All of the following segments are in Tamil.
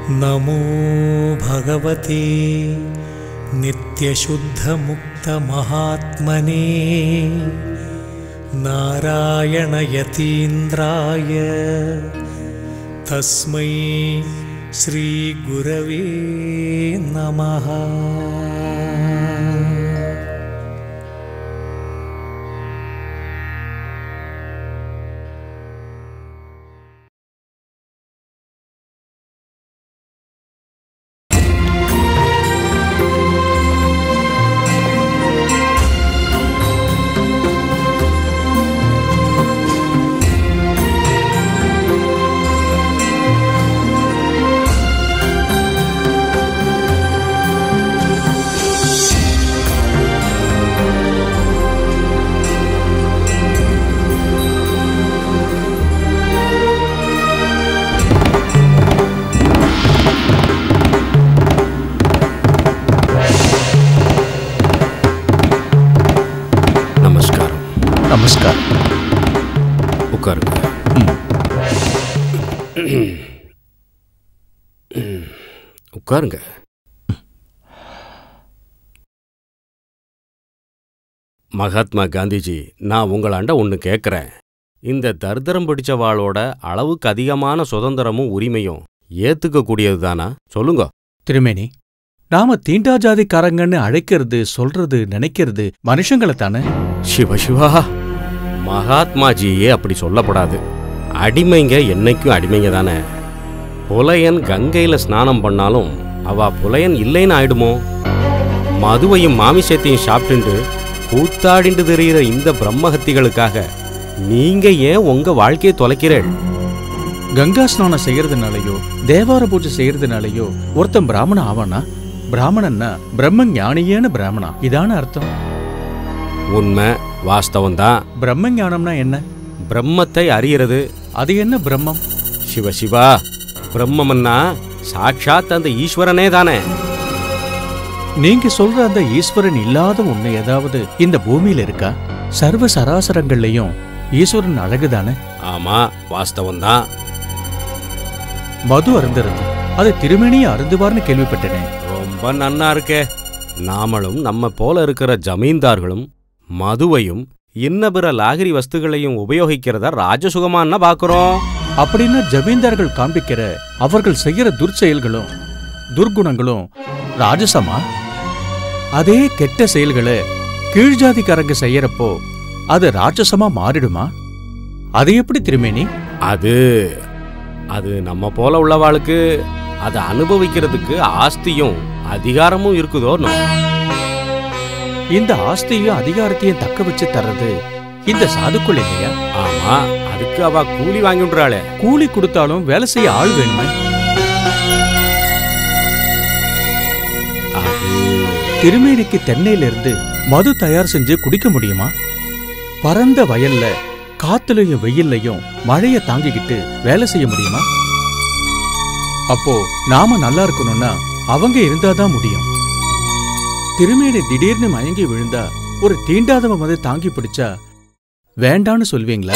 नमो भगवते नित्यशुद्धमुक्तमहात्मने नारायणयतीन्द्राय तस्मै श्रीगुरवे नमः நமஸ்காரம் நமஸ்காரம் உட்காருங்க உட்காருங்க மகாத்மா காந்திஜி நான் உங்களாண்ட ஒன்று கேட்குறேன் இந்த தரித்திரம் பிடிச்ச வாளோட அளவுக்கு அதிகமான சுதந்திரமும் உரிமையும் ஏத்துக்கக்கூடியது தானா சொல்லுங்க திருமேனி நாம தீண்டா ஜாதிக்காரங்கன்னு அழைக்கிறது சொல்றது நினைக்கிறது மனுஷங்களை தானே சிவ சிவா மகாத்மாஜியே அப்படி சொல்லப்படாது அடிமைங்க என்னைக்கும் அடிமைங்க தானே புலையன் கங்கையில ஸ்நானம் பண்ணாலும் அவ புலையன் இல்லைன்னு ஆயிடுமோ மதுவையும் மாமிசத்தையும் சாப்பிட்டுண்டு கூத்தாடிண்டு தெரிகிற இந்த பிரம்மஹத்திகளுக்காக நீங்க ஏன் உங்க வாழ்க்கையை தொலைக்கிறேன் கங்கா ஸ்நானம் செய்யறதுனாலயோ தேவார பூஜை செய்யறதுனாலயோ ஒருத்தன் பிராமணன் ஆவானா பிராமணன்னா பிரம்ம ஞானியேன்னு பிராமணா இதான அர்த்தம் உண்மை வாஸ்தவம்தான் பிரம்ம ஞானம்னா என்ன பிரம்மத்தை அறியறது அது என்ன பிரம்மம் சிவ சிவா பிரம்மம்னா சாட்சாத் அந்த ஈஸ்வரனே தானே நீங்க சொல்ற அந்த ஈஸ்வரன் இல்லாத ஒண்ணு ஏதாவது இந்த பூமியில இருக்கா சர்வ சராசரங்கள்லயும் ஈஸ்வரன் அழகுதானே ஆமா வாஸ்தவம்தான் மது அருந்துறது அது திருமேனியை அருந்துவார்னு கேள்விப்பட்டேனே ரொம்ப நன்னா இருக்கே நாமளும் நம்ம போல இருக்கிற ஜமீன்தார்களும் மதுவையும் இன்ன பிற லாகிரி வஸ்துகளையும் உபயோகிக்கிறத ராஜசுகமான்னா பாக்குறோம் அப்படின்னா ஜமீன்தார்கள் காண்பிக்கிற அவர்கள் செய்யற துர்ச்செயல்களும் துர்குணங்களும் ராஜசமா அதே கெட்ட செயல்களை கீழ்ஜாதிக்காரங்க செய்யறப்போ அது ராட்சசமா மாறிடுமா அது எப்படி திருமேனி அது அது நம்ம போல உள்ளவாளுக்கு அதை அனுபவிக்கிறதுக்கு ஆஸ்தியும் அதிகாரமும் இருக்குதோ இந்த ஆஸ்தியும் அதிகாரத்தையும் தக்க வச்சு தர்றது இந்த சாதுக்குள் இல்லையா ஆமா அதுக்கு அவ கூலி வாங்கிடுறாளே கூலி கொடுத்தாலும் வேலை செய்ய ஆள் வேணுமே அது திருமேனிக்கு தென்னையில இருந்து மது தயார் செஞ்சு குடிக்க முடியுமா பரந்த வயல்ல காத்துலயும் வெயில்லையும் மழைய தாங்கிக்கிட்டு வேலை செய்ய முடியுமா அப்போ நாம நல்லா இருக்கணும்னா அவங்க இருந்தாதான் முடியும் திருமேனி திடீர்னு மயங்கி விழுந்தா ஒரு தீண்டாதவன் வந்து தாங்கி பிடிச்சா வேண்டான்னு சொல்வீங்களா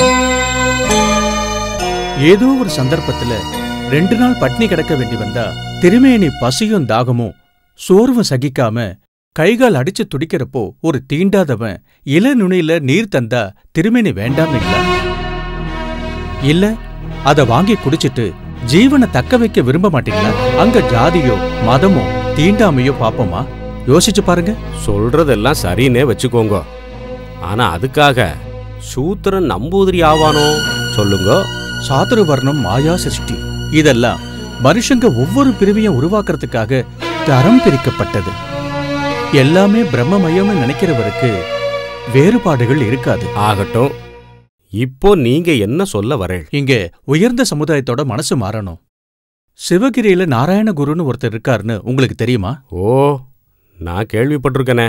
ஏதோ ஒரு சந்தர்ப்பத்துல ரெண்டு நாள் பட்னி கிடக்க வேண்டி வந்தா திருமேனி பசியும் தாகமும் சோர்வும் சகிக்காம கைகால் அடிச்சு துடிக்கிறப்போ ஒரு தீண்டாதவன் இள நுனியில நீர் தந்தா திருமேனி வேண்டாமீங்களா இல்ல அத வாங்கி குடிச்சிட்டு ஜீவனை தக்க வைக்க விரும்ப மாட்டீங்களா அங்க ஜாதியோ மதமோ தீண்டாமையோ பாப்போமா யோசிச்சு பாருங்க சொல்றதெல்லாம் சரின்னே வச்சுக்கோங்க ஆனா அதுக்காக சூத்திரன் நம்பூதிரி ஆவானோ சொல்லுங்க சாதுரவர்ணம் மாயா சிருஷ்டி இதெல்லாம் மனுஷங்க ஒவ்வொரு பிரிவையும் உருவாக்குறதுக்காக தரம் பிரிக்கப்பட்டது எல்லாமே பிரம்மமயம்னு நினைக்கிறவருக்கு வேறுபாடுகள் இருக்காது ஆகட்டும் இப்போ நீங்க என்ன சொல்ல வரேள் இங்க உயர்ந்த சமுதாயத்தோட மனசு மாறணும் சிவகிரியில நாராயண குருன்னு ஒருத்தர் இருக்காருன்னு உங்களுக்கு தெரியுமா ஓ நான் கேள்விப்பட்டிருக்கனே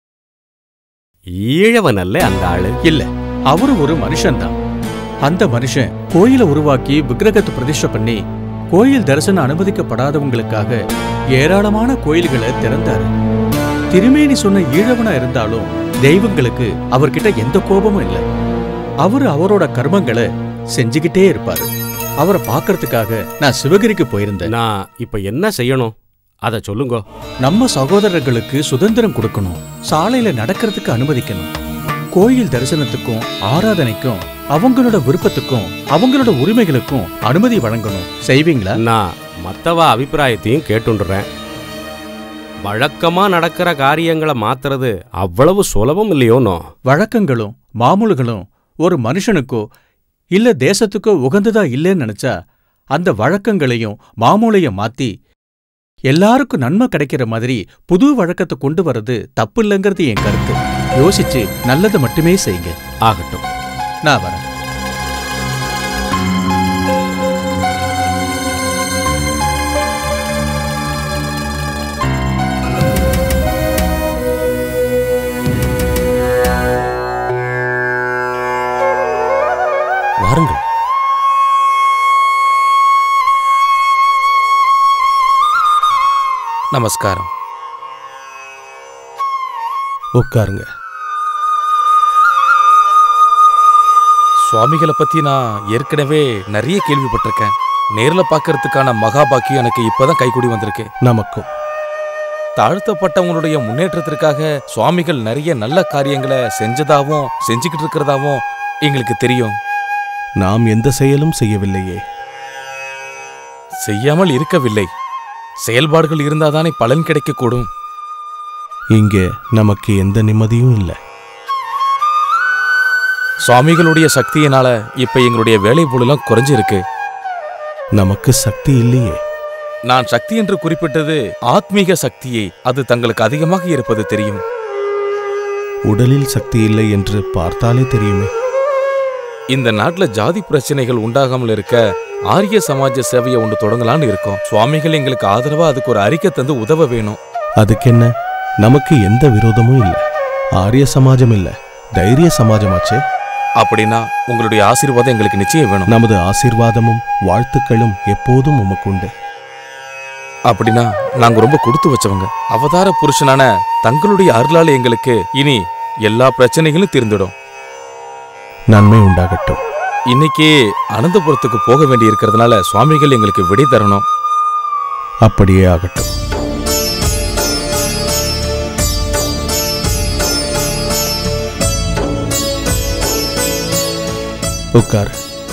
ஈழவன் அல்ல அந்த ஆளு இல்ல அவரு ஒரு மனுஷன்தான் அந்த மனுஷன் கோயில உருவாக்கி விக்கிரகத்தை பிரதிஷ்டை பண்ணி கோயில் தரிசனம் அனுமதிக்கப்படாதவங்களுக்காக ஏராளமான கோயில்களை திறந்தாரு திருமேனி சொன்ன ஈழவனா இருந்தாலும் தெய்வங்களுக்கு அவர்கிட்ட எந்த கோபமும் இல்ல அவரு அவரோட கர்மங்களை செஞ்சுக்கிட்டே இருப்பாரு அவரை பார்க்கறதுக்காக நான் சிவகிரிக்கு போயிருந்தேன் நான் இப்ப என்ன செய்யணும் அத சொல்லுங்க நம்ம சகோதரர்களுக்கு சுதந்திரம் கொடுக்கணும் சாலையில நடக்கிறதுக்கு அனுமதிக்கணும் கோயில் தரிசனத்துக்கும் ஆராதனைக்கும் அவங்களோட விருப்பத்துக்கும் அவங்களோட உரிமைகளுக்கும் அனுமதி வழங்கணும் செய்வீங்களா நான் மத்தவ அபிப்பிராயத்தையும் கேட்டுண்டுறேன் வழக்கமா நடக்கிற காரியங்களை மாத்துறது அவ்வளவு சுலபம் இல்லையோனோ வழக்கங்களும் மாமூல்களும் ஒரு மனுஷனுக்கோ இல்ல தேசத்துக்கோ உகந்ததா இல்லைன்னு நினைச்சா அந்த வழக்கங்களையும் மாமூலையும் மாத்தி எல்லாருக்கும் நன்மை கிடைக்கிற மாதிரி புது வழக்கத்தை கொண்டு வர்றது தப்பு இல்லைங்கிறது என் கருத்து யோசிச்சு நல்லதை மட்டுமே செய்யுங்க ஆகட்டும் நான் வரேன் வாருங்கள் நமஸ்காரம் உட்காருங்க சுவாமிகளை பத்தி நான் ஏற்கனவே நிறைய கேள்விப்பட்டிருக்கேன் நேர்ல பார்க்கறதுக்கான மகாபாக்கியம் எனக்கு இப்பதான் கைகூடி வந்திருக்கு நமக்கும் தாழ்த்தப்பட்டவங்களுடைய முன்னேற்றத்திற்காக சுவாமிகள் நிறைய நல்ல காரியங்களை செஞ்சதாவும் செஞ்சுக்கிட்டு இருக்கிறதாவும் எங்களுக்கு தெரியும் நாம் எந்த செயலும் செய்யவில்லையே செய்யாமல் இருக்கவில்லை செயல்பாடுகள் இருந்தாதானே பலன் கிடைக்கக்கூடும் இங்கே நமக்கு எந்த நிம்மதியும் இல்லை சுவாமிகளுடைய சக்தியினால இப்ப எங்களுடைய வேலை பொருளெல்லாம் குறைஞ்சிருக்கு நமக்கு சக்தி இல்லையே நான் சக்தி என்று குறிப்பிட்டது ஆத்மீக சக்தியை அது தங்களுக்கு அதிகமாக இருப்பது தெரியும் உடலில் சக்தி இல்லை என்று பார்த்தாலே தெரியுமே இந்த நாட்டுல ஜாதி பிரச்சனைகள் உண்டாகாமல் இருக்க ஆரிய சமாஜ சேவையை ஒன்று தொடங்கலாம்னு இருக்கோம் சுவாமிகள் எங்களுக்கு ஆதரவா அதுக்கு ஒரு அறிக்கை தந்து உதவ வேணும் அதுக்கென்ன நமக்கு எந்த விரோதமும் இல்லை ஆரிய சமாஜம் இல்ல தைரிய சமாஜமாச்சே அப்படின்னா உங்களுடைய ஆசீர்வாதம் எங்களுக்கு நிச்சயம் வேணும் நமது ஆசீர்வாதமும் வாழ்த்துக்களும் எப்போதும் உமக்குண்டு அப்படின்னா நாங்க ரொம்ப கொடுத்து வச்சவங்க அவதார புருஷனான தங்களுடைய அருளால எங்களுக்கு இனி எல்லா பிரச்சனைகளும் தீர்ந்துடும் நன்மை உண்டாகட்டும் இன்னைக்கு அனந்தபுரத்துக்கு போக வேண்டி இருக்கிறதுனால சுவாமிகள் எங்களுக்கு விடை தரணும் அப்படியே ஆகட்டும் உட்கார்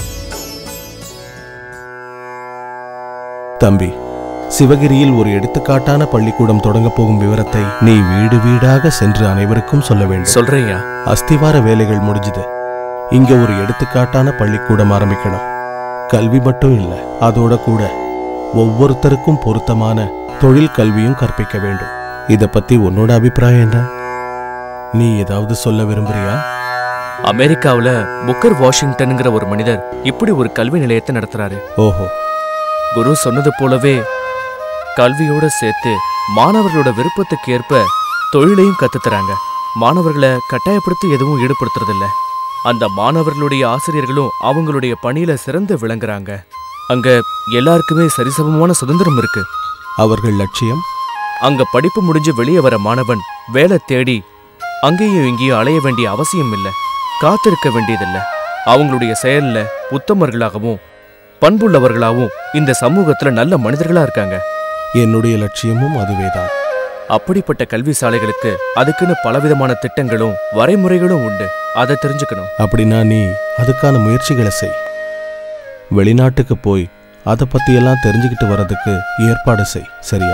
தம்பி சிவகிரியில் ஒரு எடுத்துக்காட்டான பள்ளிக்கூடம் தொடங்கப் போகும் விவரத்தை நீ வீடு வீடாக சென்று அனைவருக்கும் சொல்ல வேண்டும் சொல்றேயா அஸ்திவார வேலைகள் முடிஞ்சுது இங்க ஒரு எடுத்துக்காட்டான பள்ளிக்கூடம் ஆரம்பிக்கணும் கல்வி மட்டும் இல்ல அதோட கூட ஒவ்வொருத்தருக்கும் பொருத்தமான தொழில் கல்வியும் கற்பிக்க வேண்டும் இத பத்தி உன்னோட அபிப்பிராயம் என்ன நீ ஏதாவது சொல்ல விரும்புறியா அமெரிக்காவுல புக்கர் வாஷிங்டன்ங்கிற ஒரு மனிதர் இப்படி ஒரு கல்வி நிலையத்தை நடத்துறாரு ஓஹோ குரு சொன்னது போலவே கல்வியோட சேர்த்து மாணவர்களோட விருப்பத்துக்கு ஏற்ப தொழிலையும் கத்துத் தராங்க மாணவர்களை கட்டாயப்படுத்தி எதுவும் ஈடுபடுத்துறதில்ல அந்த மாணவர்களுடைய ஆசிரியர்களும் அவங்களுடைய பணியில சிறந்து விளங்குறாங்க அங்க எல்லாருக்குமே சரிசமமான சுதந்திரம் இருக்கு அவர்கள் லட்சியம் அங்க படிப்பு முடிஞ்சு வெளியே வர மாணவன் வேலை தேடி அங்கேயும் இங்கேயும் அலைய வேண்டிய அவசியம் இல்ல காத்திருக்க வேண்டியதில்ல அவங்களுடைய செயல்ல உத்தமர்களாகவும் பண்புள்ளவர்களாகவும் இந்த சமூகத்துல நல்ல மனிதர்களா இருக்காங்க என்னுடைய லட்சியமும் அதுவேதான் அப்படிப்பட்ட கல்வி சாலைகளுக்கு அதுக்குன்னு பலவிதமான திட்டங்களும் வரைமுறைகளும் உண்டு அதை தெரிஞ்சுக்கணும் அப்படின்னா நீ அதுக்கான முயற்சிகளை செய் வெளிநாட்டுக்கு போய் அதை பத்தியெல்லாம் தெரிஞ்சுக்கிட்டு வர்றதுக்கு ஏற்பாடு செய் சரியா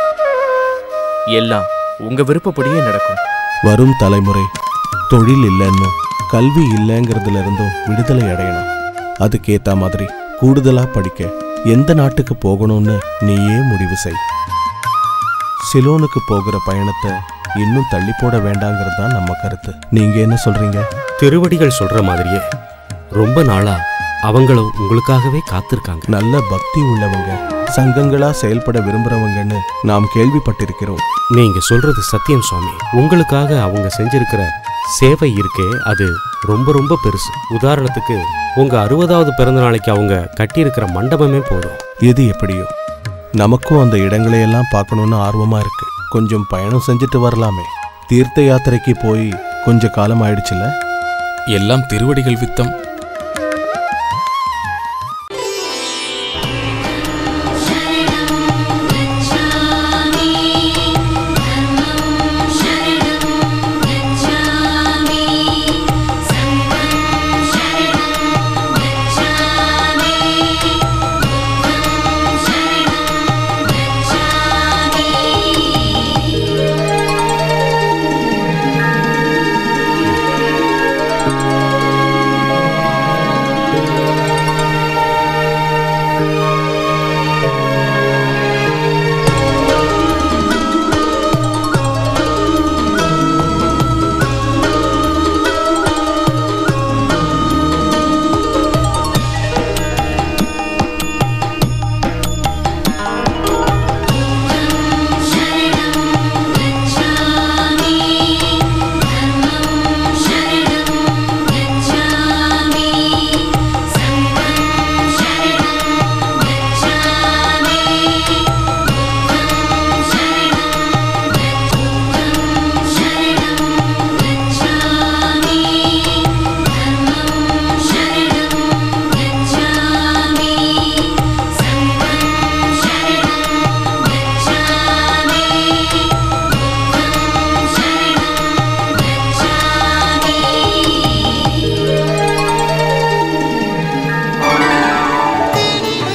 எல்லாம் உங்க விருப்பப்படியே நடக்கும் வரும் தலைமுறை தொழில் இல்லைன்னு கல்வி இல்லைங்கிறதுல இருந்தும் விடுதலை அடையணும் அதுக்கேத்த மாதிரி கூடுதலா படிக்க எந்த நாட்டுக்கு போகணும்னு நீயே முடிவு செய் சிலோனுக்கு போகிற பயணத்தை இன்னும் தள்ளி போட வேண்டாங்கிறது தான் நம்ம கருத்து நீங்க என்ன சொல்றீங்க திருவடிகள் சொல்ற மாதிரியே ரொம்ப நாளா அவங்களும் உங்களுக்காகவே காத்திருக்காங்க நல்ல பக்தி உள்ளவங்க சங்கங்களா செயல்பட விரும்புறவங்கன்னு நாம் கேள்விப்பட்டிருக்கிறோம் நீங்க சொல்றது சத்தியம் சுவாமி உங்களுக்காக அவங்க செஞ்சிருக்கிற சேவை இருக்கே அது ரொம்ப ரொம்ப பெருசு உதாரணத்துக்கு உங்க அறுபதாவது பிறந்த நாளைக்கு அவங்க கட்டியிருக்கிற மண்டபமே போதும் எது எப்படியோ நமக்கும் அந்த இடங்களையெல்லாம் பார்க்கணும்னு ஆர்வமா இருக்கு கொஞ்சம் பயணம் செஞ்சுட்டு வரலாமே தீர்த்த யாத்திரைக்கு போய் கொஞ்ச காலம் ஆயிடுச்சுல எல்லாம் திருவடிகள் வித்தம்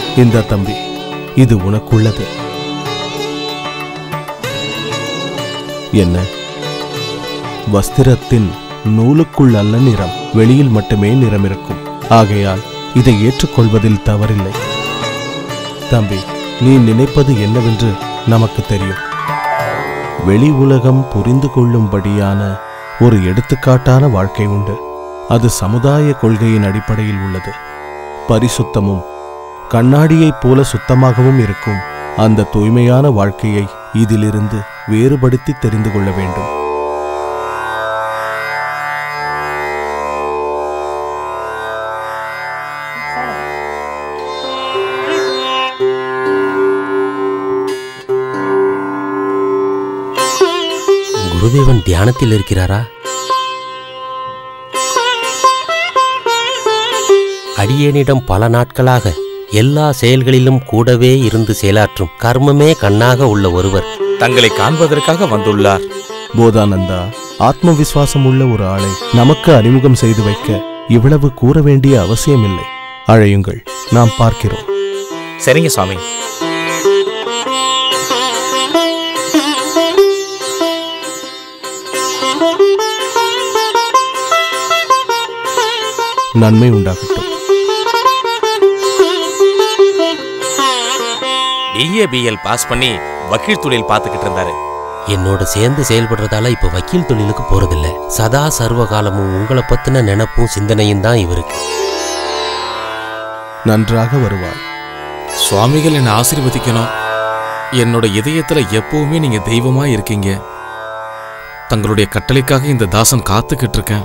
இந்த தம்பி இது உனக்குள்ளது என்ன வஸ்திரத்தின் நூலுக்குள் அல்ல நிறம் வெளியில் மட்டுமே நிறம் இருக்கும் ஆகையால் இதை ஏற்றுக்கொள்வதில் தவறில்லை தம்பி நீ நினைப்பது என்னவென்று நமக்கு தெரியும் வெளி உலகம் புரிந்து கொள்ளும்படியான ஒரு எடுத்துக்காட்டான வாழ்க்கை உண்டு அது சமுதாய கொள்கையின் அடிப்படையில் உள்ளது பரிசுத்தமும் கண்ணாடியைப் போல சுத்தமாகவும் இருக்கும் அந்த தூய்மையான வாழ்க்கையை இதிலிருந்து வேறுபடுத்தி தெரிந்து கொள்ள வேண்டும் குருதேவன் தியானத்தில் இருக்கிறாரா அடியேனிடம் பல நாட்களாக எல்லா செயல்களிலும் கூடவே இருந்து செயலாற்றும் கர்மமே கண்ணாக உள்ள ஒருவர் தங்களை காண்பதற்காக வந்துள்ளார் போதானந்தா ஆத்ம விசுவாசம் உள்ள ஒரு ஆளை நமக்கு அறிமுகம் செய்து வைக்க இவ்வளவு கூற வேண்டிய அவசியமில்லை அழையுங்கள் நாம் பார்க்கிறோம் சரிங்க சுவாமி நன்மை உண்டாகட்டும் பிஏபிஎல் பாஸ் பண்ணி வக்கீல் தொழில் பார்த்துக்கிட்டு இருந்தாரு என்னோட சேர்ந்து செயல்படுறதால இப்ப வக்கீல் தொழிலுக்கு போறதில்ல சதா சர்வ காலமும் உங்களை பத்தின நினைப்பும் சிந்தனையும் தான் இவருக்கு நன்றாக வருவார் சுவாமிகள் என்னை ஆசீர்வதிக்கணும் என்னோட இதயத்துல எப்பவுமே நீங்க தெய்வமா இருக்கீங்க தங்களுடைய கட்டளைக்காக இந்த தாசன் காத்துக்கிட்டு இருக்கேன்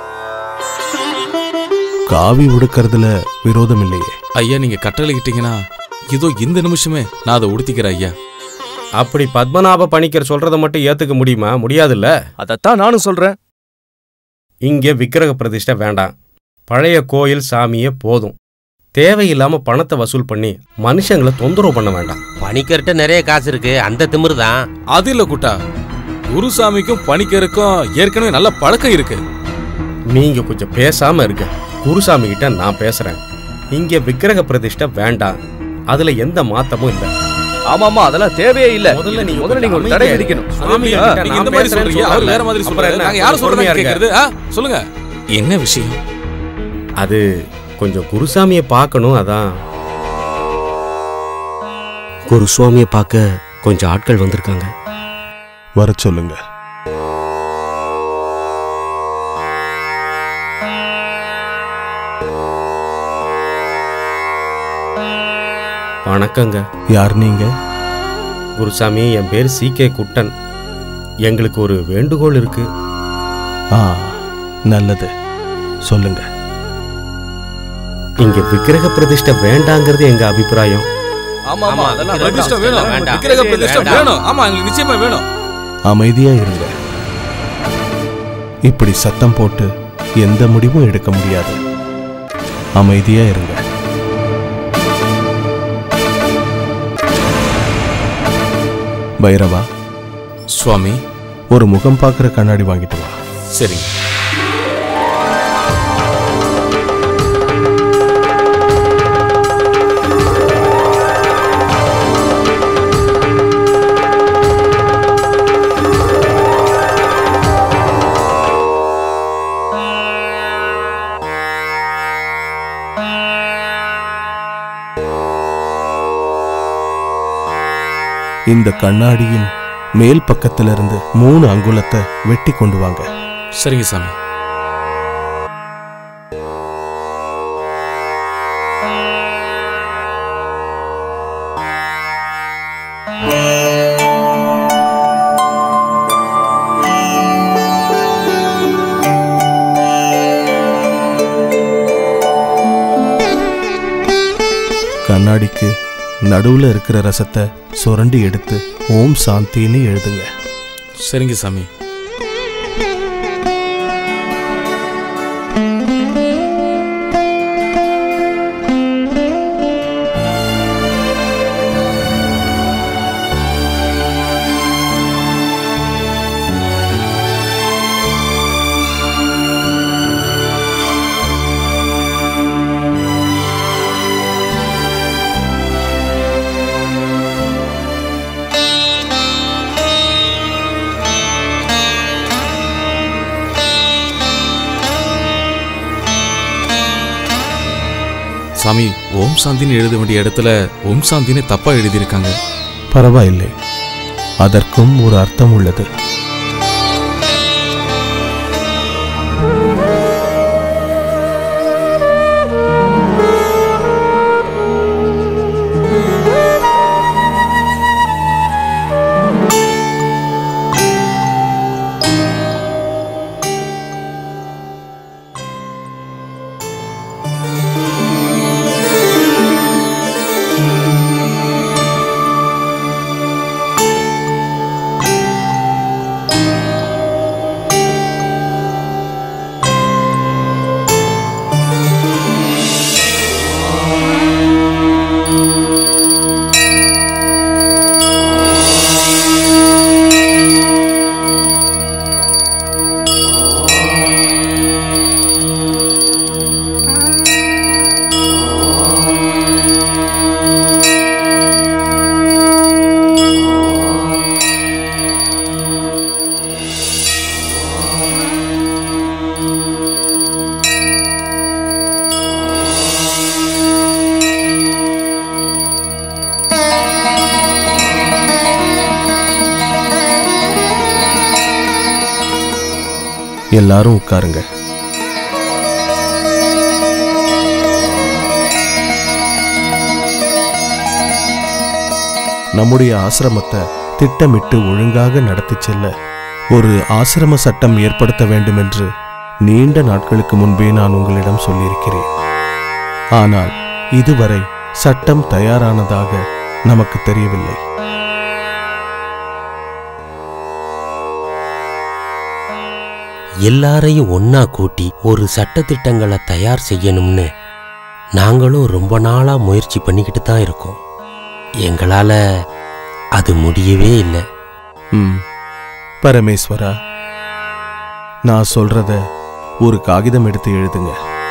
காவி உடுக்கறதுல விரோதம் இல்லையே ஐயா நீங்க கட்டளையிட்டீங்கன்னா இதோ இந்த நிமிஷமே நான் அதை உடுத்திக்கிறேன் ஐயா அப்படி பத்மநாப பணிக்கர் சொல்றதை மட்டும் ஏத்துக்க முடியுமா முடியாதுல்ல அதைத்தான் நானும் சொல்றேன் இங்கே விக்கிரக பிரதிஷ்டை வேண்டாம் பழைய கோயில் சாமியே போதும் தேவையில்லாம பணத்தை வசூல் பண்ணி மனுஷங்களை தொந்தரவு பண்ண வேண்டாம் பணிக்கர்கிட்ட நிறைய காசு இருக்கு அந்த திமிரு தான் அது இல்ல குட்டா குருசாமிக்கும் பணிக்கருக்கும் ஏற்கனவே நல்ல பழக்கம் இருக்கு நீங்க கொஞ்சம் பேசாம இருங்க குருசாமி கிட்ட நான் பேசுறேன் இங்க விக்கிரக பிரதிஷ்டை வேண்டாம் அதுல எந்த மாத்தமும் இல்ல ஆமா ஆமா அதெல்லாம் தேவையே இல்ல முதல்ல நீங்க முதல்ல நீங்க ஒரு கொஞ்சம் தடை அமைதியா விதிக்கணும் இருங்க. சுவாமி ஆ, கிட்ட நீங்க நான் இந்த மாதிரி பேசுறேன்னு சொல்றீங்க அவர் வேற சொல்றேன்ல. மாதிரி அப்புறம் சொல்றாரு என்ன? நாங்க யாரும் பொறுமையா சொல்றாங்க இருங்க. கேக்குறது ஆ, சொல்லுங்க என்ன விஷயம் அது கொஞ்சம் குருசாமியை பார்க்கணும் அதான் குருசுவாமியை பார்க்க கொஞ்சம் ஆட்கள் வந்திருக்காங்க வரச் சொல்லுங்க வணக்கங்க யார் நீங்க குருசாமி என் பேர் சி கே குட்டன் எங்களுக்கு ஒரு வேண்டுகோள் இருக்கு ஆ நல்லது சொல்லுங்க இங்க விக்கிரக பிரதிஷ்டை வேண்டாங்கிறது எங்க அபிப்பிராயம் ஆமா ஆமா அதெல்லாம் பிரதிஷ்டை வேண்டாம். வேணும் வேண்டாம். விக்கிரக பிரதிஷ்டை வேண்டாம். வேணும் ஆமா எங்களுக்கு நிச்சயமா வேணும் அமைதியா இருங்க இப்படி சத்தம் போட்டு எந்த முடிவும் எடுக்க முடியாது அமைதியா இருங்க பைரவா சுவாமி ஒரு முகம் பார்க்குற கண்ணாடி வாங்கிட்டு வா சரி இந்த கண்ணாடியின் மேல் பக்கத்திலிருந்து மூணு அங்குலத்தை வெட்டி கொண்டு வாங்க சரிங்க சாமி கண்ணாடிக்கு நடுவுல இருக்கிற ரசத்தை சுரண்டி எடுத்து ஓம் சாந்தின்னு எழுதுங்க சரிங்க சாமி சாமி ஓம் சாந்தின்னு எழுத வேண்டிய இடத்துல ஓம் சாந்தின்னு தப்பா எழுதியிருக்காங்க பரவாயில்லை அதற்கும் ஒரு அர்த்தம் உள்ளது எல்லாரும் உட்காருங்க நம்முடைய ஆசிரமத்தை திட்டமிட்டு ஒழுங்காக நடத்திச் செல்ல ஒரு ஆசிரம சட்டம் ஏற்படுத்த வேண்டும் என்று நீண்ட நாட்களுக்கு முன்பே நான் உங்களிடம் சொல்லியிருக்கிறேன் ஆனால் இதுவரை சட்டம் தயாரானதாக நமக்கு தெரியவில்லை எல்லாரையும் ஒன்னா கூட்டி ஒரு சட்டத்திட்டங்களை தயார் செய்யணும்னு நாங்களும் ரொம்ப நாளா முயற்சி பண்ணிக்கிட்டு தான் இருக்கோம் எங்களால அது முடியவே இல்லை ம் பரமேஸ்வரா நான் சொல்றத ஒரு காகிதம் எடுத்து எழுதுங்க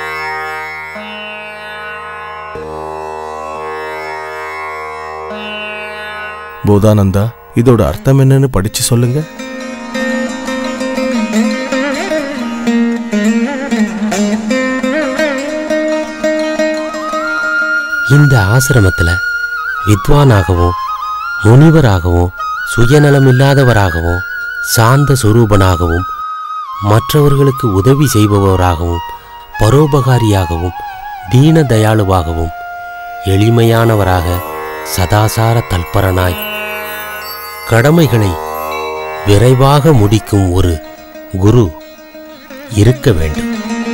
போதானந்தா இதோட அர்த்தம் என்னன்னு படிச்சு சொல்லுங்க இந்த ஆசிரமத்துல வித்வானாகவும் முனிவராகவும் சுயநலமில்லாதவராகவும் சாந்த சுரூபனாகவும் மற்றவர்களுக்கு உதவி செய்பவராகவும் பரோபகாரியாகவும் தீன தயாளுவாகவும் எளிமையானவராக சதாசார தல்பரனாய் கடமைகளை விரைவாக முடிக்கும் ஒரு குரு இருக்க வேண்டும்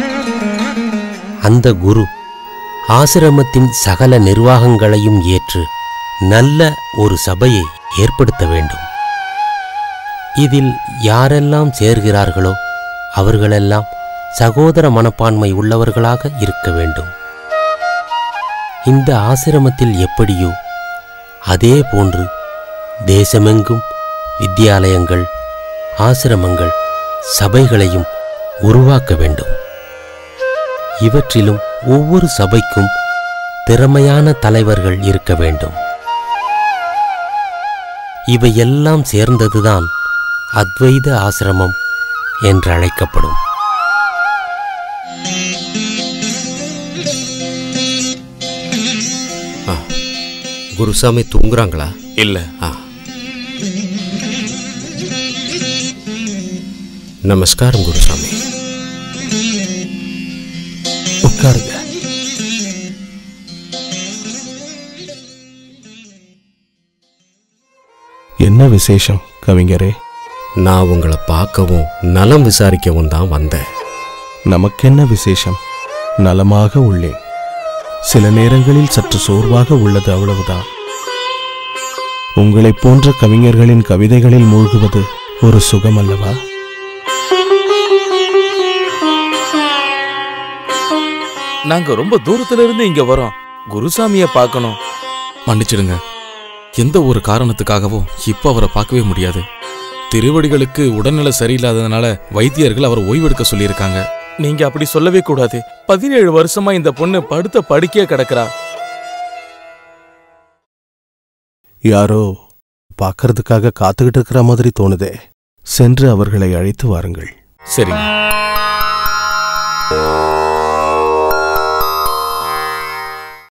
அந்த குரு ஆசிரமத்தின் சகல நிர்வாகங்களையும் ஏற்று நல்ல ஒரு சபையை ஏற்படுத்த வேண்டும் இதில் யாரெல்லாம் சேர்கிறார்களோ அவர்களெல்லாம் சகோதர மனப்பான்மை உள்ளவர்களாக இருக்க வேண்டும் இந்த ஆசிரமத்தில் எப்படியோ அதே போன்று தேசமெங்கும் வித்தியாலயங்கள் ஆசிரமங்கள் சபைகளையும் உருவாக்க வேண்டும் இவற்றிலும் ஒவ்வொரு சபைக்கும் திறமையான தலைவர்கள் இருக்க வேண்டும் இவையெல்லாம் சேர்ந்ததுதான் அத்வைத ஆசிரமம் என்றழைக்கப்படும் குருசாமி தூங்குறாங்களா இல்ல ஆ நமஸ்காரம் குருசாமி உட்காருங்க என்ன விசேஷம் கவிஞரே நான் உங்களை பார்க்கவும் நலம் விசாரிக்கவும் தான் வந்தேன் நமக்கென்ன விசேஷம் நலமாக உள்ளேன் சில நேரங்களில் சற்று சோர்வாக உள்ளது அவ்வளவுதான் உங்களைப் போன்ற கவிஞர்களின் கவிதைகளில் மூழ்குவது ஒரு சுகம் அல்லவா நாங்க ரொம்ப தூரத்துல இருந்து இங்க வரோம் குருசாமிய பார்க்கணும் மன்னிச்சிடுங்க எந்த ஒரு காரணத்துக்காகவும் இப்ப அவரை பார்க்கவே முடியாது திருவடிகளுக்கு உடல்நிலை சரியில்லாததுனால வைத்தியர்கள் அவர் ஓய்வெடுக்க சொல்லியிருக்காங்க நீங்க அப்படி சொல்லவே கூடாது பதினேழு வருஷமா இந்த பொண்ணு படுத்த படுக்கையே கிடக்குறா யாரோ பார்க்கறதுக்காக காத்துக்கிட்டு இருக்கிற மாதிரி தோணுதே சென்று அவர்களை அழைத்து வாருங்கள் சரிங்க